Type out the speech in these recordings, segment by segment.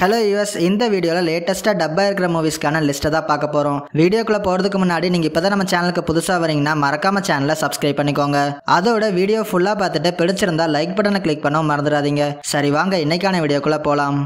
Hello US இந்த வீடியோவில் லேட்டஸ்ட்டாக டப்பாக இருக்கிற மூவிஸ்க்கான லிஸ்ட்டை தான் பார்க்க போகிறோம் வீடியோக்குள்ளே போகிறதுக்கு முன்னாடி நீங்கள் இப்போ தான் நம்ம சேனலுக்கு புதுசாக வரீங்கன்னா மறக்காம சேனலை சப்ஸ்கிரைப் பண்ணிக்கோங்க அதோட வீடியோ ஃபுல்லாக பார்த்துட்டு பிடிச்சிருந்தா லைக் பட்டனை கிளிக் பண்ண மறந்துடாதீங்க சரி வாங்க இன்னைக்கான வீடியோக்குள்ளே போகலாம்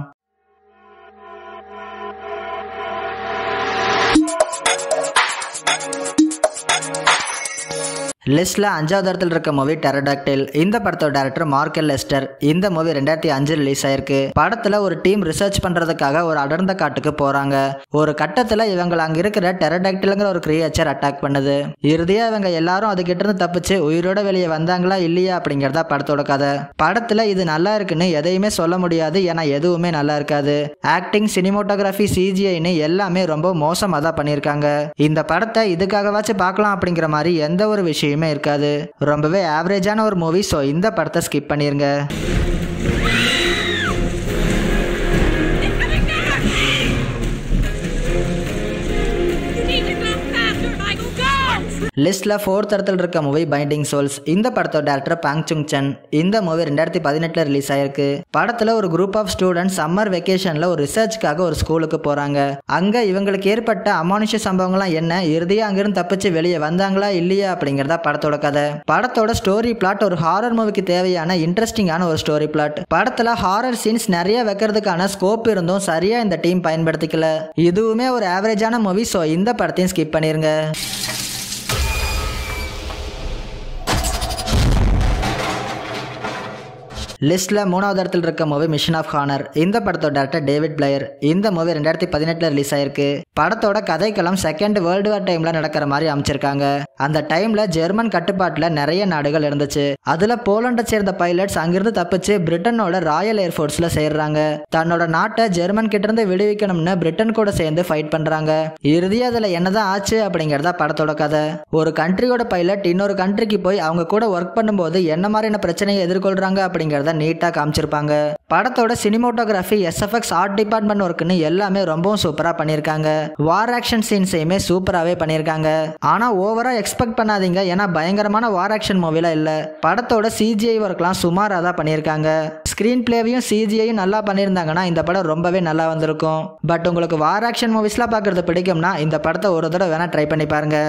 லிஸ்ட்ல அஞ்சாவது இடத்துல இருக்க மூவி டெரடாக்டில் இந்த படத்தோட டேரக்டர் மார்க்கெல் லெஸ்டர் இந்த மூவி ரெண்டாயிரத்தி அஞ்சு ரிலீஸ் ஆயிருக்கு படத்துல ஒரு டீம் ரிசர்ச் பண்றதுக்காக ஒரு அடர்ந்த காட்டுக்கு போறாங்க ஒரு கட்டத்துல இவங்க அங்க இருக்கிற டெரடாக்டில்ங்கிற ஒரு கிரியேச்சர் அட்டாக் பண்ணுது இறுதியா இவங்க எல்லாரும் அதுகிட்ட இருந்து தப்பிச்சு உயிரோட வெளியே வந்தாங்களா இல்லையா அப்படிங்கறதா படத்தோட கதை படத்துல இது நல்லா இருக்குன்னு எதையுமே சொல்ல முடியாது ஏன்னா எதுவுமே நல்லா இருக்காது ஆக்டிங் சினிமோட்டோகிராஃபி சிஜிஐன்னு எல்லாமே ரொம்ப மோசமாக தான் பண்ணியிருக்காங்க இந்த படத்தை இதுக்காகவாச்சும் பார்க்கலாம் அப்படிங்கிற மாதிரி எந்த ஒரு விஷயமே இருக்காது ரொம்பவே ஆவரேஜான ஒரு மூவி ஸோ இந்த படத்தை ஸ்கிப் பண்ணிருங்க You need to go faster, Michael. Go! லிஸ்ட்ல ஃபோர்த் இடத்துல இருக்க மூவி பைண்டிங் சோல்ஸ் இந்த படத்தோட டேரக்டர் பாங் சுங் சன் இந்த மூவி ரெண்டாயிரத்தி பதினெட்டுல ரிலீஸ் ஆயிருக்கு படத்துல ஒரு குரூப் ஆஃப் ஸ்டூடெண்ட்ஸ் சம்மர் வெக்கேஷன்ல ஒரு ரிசர்ச்க்காக ஒரு ஸ்கூலுக்கு போறாங்க அங்க இவங்களுக்கு ஏற்பட்ட அமானுஷ சம்பவங்கள்லாம் என்ன இறுதியா அங்கிருந்து தப்பிச்சு வெளியே வந்தாங்களா இல்லையா அப்படிங்கறதா படத்தோட கதை படத்தோட ஸ்டோரி பிளாட் ஒரு ஹாரர் மூவிக்கு தேவையான இன்ட்ரெஸ்டிங்கான ஒரு ஸ்டோரி பிளாட் படத்துல ஹாரர் சீன்ஸ் நிறைய வைக்கிறதுக்கான ஸ்கோப் இருந்தும் சரியா இந்த டீம் பயன்படுத்திக்கல இதுவுமே ஒரு ஆவரேஜான மூவி ஸோ இந்த படத்தையும் ஸ்கிப் பண்ணிருங்க லிஸ்ட்ல மூணாவது இடத்துல இருக்க மூவி மிஷன் ஆஃப் ஹானர் இந்த படத்தோட டேரக்டர் டேவிட் பிளேயர் இந்த மூவி ரெண்டாயிரத்தி பதினெட்டுல ரிலீஸ் ஆயிருக்கு படத்தோட கதைக்களம் செகண்ட் வேர்ல்டு வார் டைம்ல நடக்கிற மாதிரி அமைச்சிருக்காங்க அந்த டைம்ல ஜெர்மன் கட்டுப்பாட்டுல நிறைய நாடுகள் இருந்துச்சு அதுல போலண்டை சேர்ந்த பைலட்ஸ் அங்கிருந்து தப்பிச்சு பிரிட்டனோட ராயல் ஏர்ஃபோர்ஸ்ல சேர்றாங்க தன்னோட நாட்டை ஜெர்மன் கிட்ட இருந்து விடுவிக்கணும்னு பிரிட்டன் கூட சேர்ந்து ஃபைட் பண்றாங்க இறுதியா அதுல என்னதான் ஆச்சு அப்படிங்கறதா படத்தோட கதை ஒரு கண்ட்ரியோட பைலட் இன்னொரு கண்ட்ரிக்கு போய் அவங்க கூட ஒர்க் பண்ணும்போது என்ன மாதிரியான பிரச்சனையை எதிர்கொள்றாங்க அப்படிங்கறத நீட்டா காமிச்சிருப்பாங்க படத்தோட சினிமோட்டோகிராஃபி எஸ்எஃப்எக்ஸ் ஆர்ட் டிபார்ட்மெண்ட் ஒர்க்குன்னு எல்லாமே ரொம்பவும் சூப்பரா பண்ணியிருக்காங்க வார் ஆக்ஷன் சீன்ஸையுமே சூப்பராகவே பண்ணியிருக்காங்க ஆனா ஓவரா எக்ஸ்பெக்ட் பண்ணாதீங்க ஏன்னா பயங்கரமான வார் ஆக்ஷன் மூவிலாம் இல்ல படத்தோட சிஜிஐ ஒர்க்லாம் சுமாராக தான் பண்ணியிருக்காங்க ஸ்க்ரீன் பிளேவையும் சிஜிஐயும் நல்லா பண்ணியிருந்தாங்கன்னா இந்த படம் ரொம்பவே நல்லா வந்திருக்கும் பட் உங்களுக்கு வார் ஆக்ஷன் மூவிஸ்லாம் பார்க்கறது பிடிக்கும்னா இந்த படத்தை ஒரு தடவை வேணா ட்ரை பண்ணி பாருங்க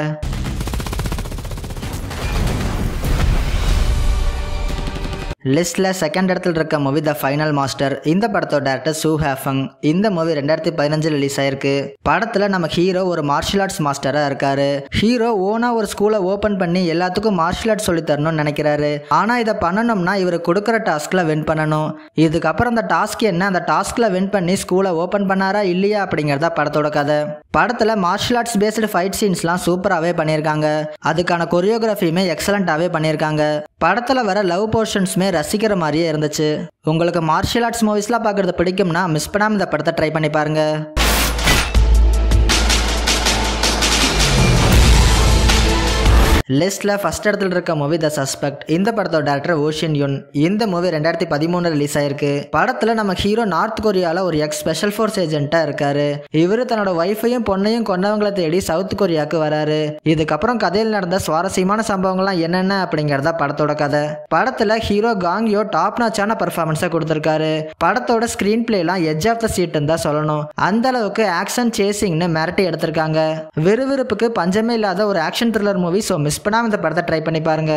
லிஸ்ட்ல செகண்ட் இடத்துல இருக்க மூவி த ஃபைனல் மாஸ்டர் இந்த படத்தோட டேரக்டர் சூ ஹேஃபங் இந்த மூவி ரெண்டாயிரத்தி பதினஞ்சு ரிலீஸ் ஆயிருக்கு படத்துல நம்ம ஹீரோ ஒரு மார்ஷியல் ஆர்ட்ஸ் மாஸ்டரா இருக்காரு ஹீரோ ஓனா ஒரு ஸ்கூலை ஓபன் பண்ணி எல்லாத்துக்கும் மார்ஷியல் ஆர்ட்ஸ் சொல்லி தரணும்னு நினைக்கிறாரு ஆனா இதை பண்ணணும்னா இவர் கொடுக்குற டாஸ்க்ல வின் பண்ணணும் இதுக்கப்புறம் அந்த டாஸ்க் என்ன அந்த டாஸ்க்ல வின் பண்ணி ஸ்கூலை ஓபன் பண்ணாரா இல்லையா அப்படிங்கறதா படத்தோட கதை படத்துல மார்ஷியல் ஆர்ட்ஸ் பேஸ்டு ஃபைட் சீன்ஸ்லாம் சூப்பராகவே பண்ணியிருக்காங்க அதுக்கான கொரியோகிராஃபியுமே எக்ஸலண்ட்டாகவே பண்ணியிருக்காங்க படத்துல வர லவ் போர்ஷன்ஸுமே ரசிக்கிற மாதிரியே இருந்துச்சு உங்களுக்கு மார்ஷியல் ஆர்ட்ஸ் மூவிஸ்லாம் பார்க்கறது பிடிக்கும்னா மிஸ் பண்ணாம இந்த படத்தை ட்ரை பண்ணி பாருங்க லிஸ்ட்ல ஃபர்ஸ்ட் இடத்துல இருக்க மூவி த சஸ்பெக்ட் இந்த படத்தோட டேரக்டர் ஓஷியன் யுன் இந்த மூவி ரெண்டாயிரத்தி பதிமூணு ரிலீஸ் ஆயிருக்கு படத்துல நம்ம ஹீரோ நார்த் கொரியால ஒரு எக்ஸ் ஸ்பெஷல் ஃபோர்ஸ் ஏஜென்ட்டா இருக்காரு இவரு தன்னோட ஒய்ஃபையும் பொண்ணையும் கொண்டவங்களை தேடி சவுத் கொரியாவுக்கு வராரு இதுக்கப்புறம் கதையில் நடந்த சுவாரஸ்யமான சம்பவங்கள்லாம் என்னென்ன அப்படிங்கறதா படத்தோட கதை படத்துல ஹீரோ காங்கியோ டாப் நாச்சான பர்ஃபார்மன்ஸை கொடுத்திருக்காரு படத்தோட ஸ்கிரீன் பிளேலாம் எட்ஜ் ஆஃப் த சீட்னு தான் சொல்லணும் அந்த அளவுக்கு ஆக்ஷன் சேசிங்னு மிரட்டி எடுத்திருக்காங்க விறுவிறுப்புக்கு பஞ்சமே இல்லாத ஒரு action thriller movie so miss பண்ணாம இந்த படத்தை ட்ரை பண்ணி பாருங்க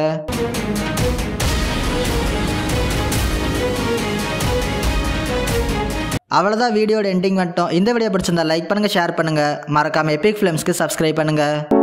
அவ்வளோதான் வீடியோட எண்டிங் வந்துட்டோம் இந்த வீடியோ பிடிச்சிருந்தா லைக் பண்ணுங்க ஷேர் பண்ணுங்க மறக்காம எபிக் ஃபிலிம்ஸ்க்கு சப்ஸ்கிரைப் பண்ணுங்க